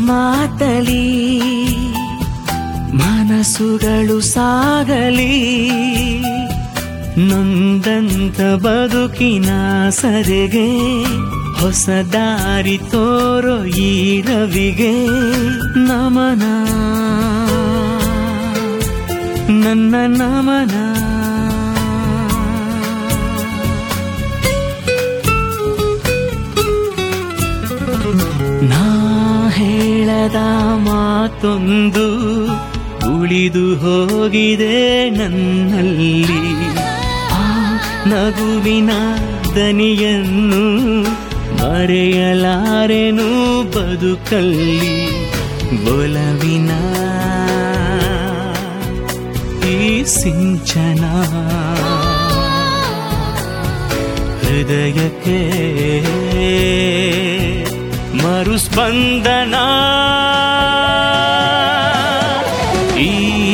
ಮಾತಲಿ ಮನಸ್ಸುಗಳು ಸಾಗಲಿ ನೊಂದಂತ ಬದುಕಿನ ಸರೆಗೆ ಹೊಸ ದಾರಿ ತೋರೋ ಈ ರವಿಗೆ ನಮನ ನನ್ನ ನಮನ ನಾ ಹೇಳದ ಮಾತೊಂದು ಉಳಿದು ಹೋಗಿದೆ ನನ್ನಲ್ಲಿ ಆ ನಗುವಿನ ದನಿಯನ್ನು ಮರೆಯಲಾರೆನು ಬದುಕಲ್ಲಿ ಒಲವಿನ ಈ ಸಿಂಚನ ಹೃದಯಕ್ಕೆ ಮರುಸ್ಪಂದನ ಈ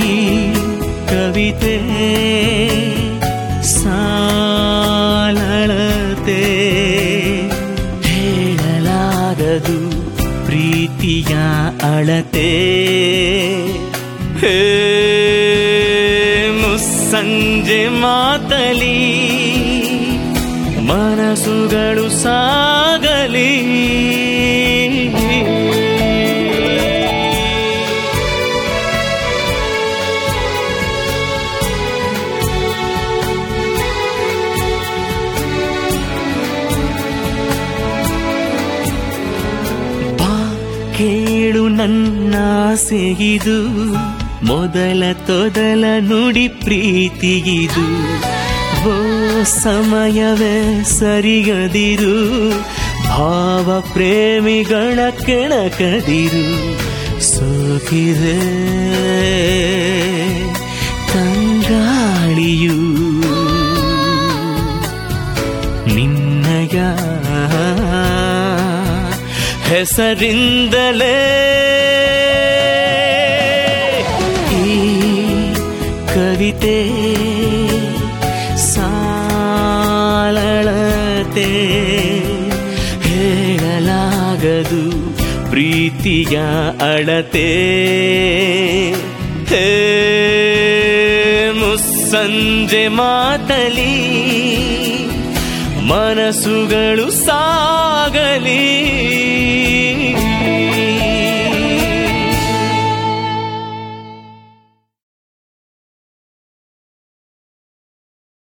ಕವಿತೆ ಸಾಲಳತೆ ಹೇಳಲಾಗದು ಪ್ರೀತಿಯ ಅಳತೆ ಹೇ ಮುಸ್ಸಂಜೆ ಮಾತಲಿ ಮನಸ್ಸುಗಳು ಸಾಗಲಿ ಬಾ ಕೇಳು ನನ್ನ ಆಸೆಗಿದು ಮೊದಲ ತೊದಲ ನುಡಿ ಪ್ರೀತಿಗಿದು ಓ ಸಮಯವೇ ಸರಿಗದಿರು ಭಾವ ಪ್ರೇಮಿಗಳ ಕೆಣಕದಿರು ಸೋಕಿದೆ ತಂಗಾಳಿಯು ನಿನ್ನಯ ಹೆಸರಿಂದಲೇ ಈ ಕವಿತೆ ಸಾಲಳತೆ ಹೇಳಲಾಗದು ಪ್ರೀತಿಯ ಅಳತೆ ಹೇ ಮುಸ್ಸಂಜೆ ಮಾತಲಿ ಮನಸ್ಸುಗಳು ಸಾಗಲಿ